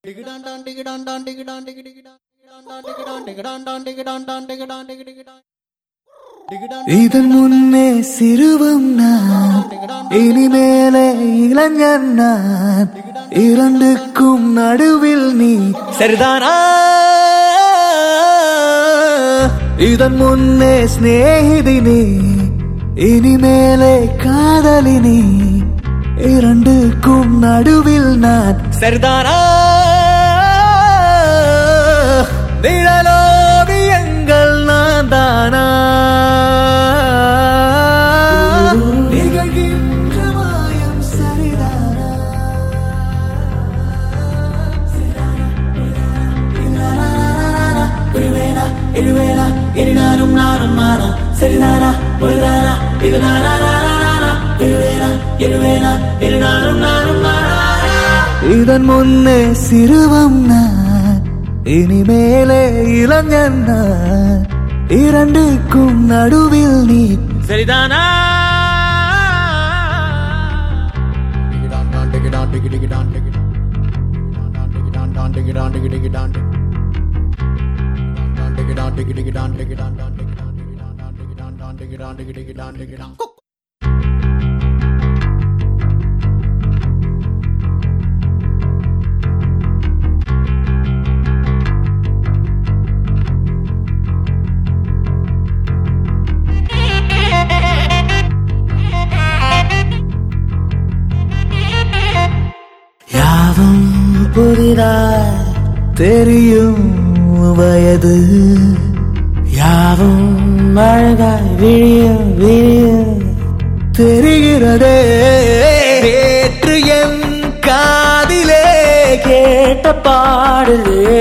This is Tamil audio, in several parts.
இதன் முன்னே சிறுவம் நான் இனிமேலே இளைஞன் நான் இரண்டுக்கும் நடுவில் நீ சரிதானா இதன் முன்னே சிநேகிதி நீ இனிமேலே காதலி நீ இரண்டுக்கும் நடுவில் நான் சரிதானா நிழலோவியங்கள் நான் தானா நிகழ்கின்ற மாயம் சரிதானா விழுவேனா எழுவேனா இனி நானும் நானும் நானா சரிதானா முழுதானா இது நானா நானா நானா விழுவேனா எழுவேனா இனி நானும் நானும் நானா இதன் முன்னே சிறுவம் நான் இனிமேலே இளைஞன் நான் இரண்டுக்கும் நடுவில் நீ சரிதானா யாவும் புதிதாய் தெரியும் வயது யாவும் அழகாய் விழிய விழிய தெரிகிறதே நேற்று என் காதிலே கேட்ட பாடலே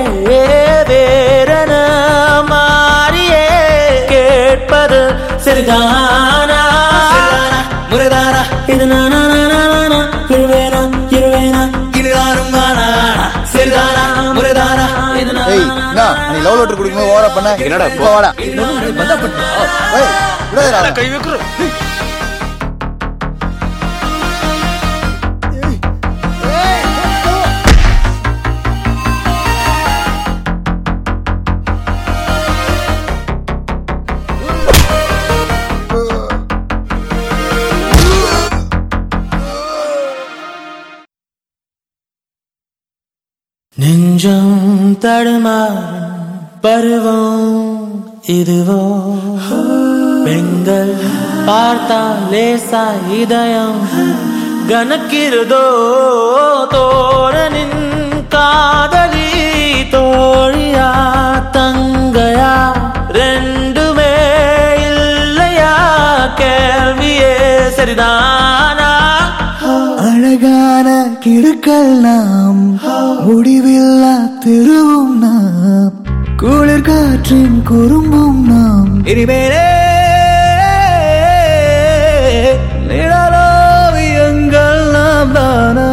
வேறன மாறியே கேட்பது சரிதானா முறைதானா இது நானா நானா நானா இருவேனா இருவேனா இருதாரும் நானா சரிதானா முறைதானா இது நானா ஏய் என்ன நீ லவ் லெட்டர் குடிக்கும்போது ஓவரா பண்ண என்னடா இப்போ வாடா ஏய் விடாதடா கை நெஞ்சம் தடுமாறும் பருவம் இதுவோ பெண்கள் பார்த்தால் லேசா இதயம் கனக்கிறதோ தோழனின் காதலி தோழியா தங்கையா ரெண்டுமே இல்லையா கேள்வியே சரிதானா அழகான கிடுக்கல் நாம் முடிவில்லா திருவும் நாம் குளிர் காற்றின் குறும்பும் நாம் இனிமேலே நிழலோவியங்கள் நாம் தானா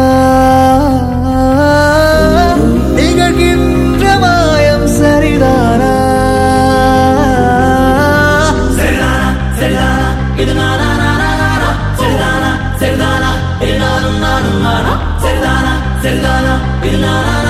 நிகழ்கின்ற மாயம் சரிதானா சரிதானா சரிதானா இது நானா நானா நானா சரிதானா சரிதானா இது நானும் நானும் நானா சரிதானா சரிதானா இது நானா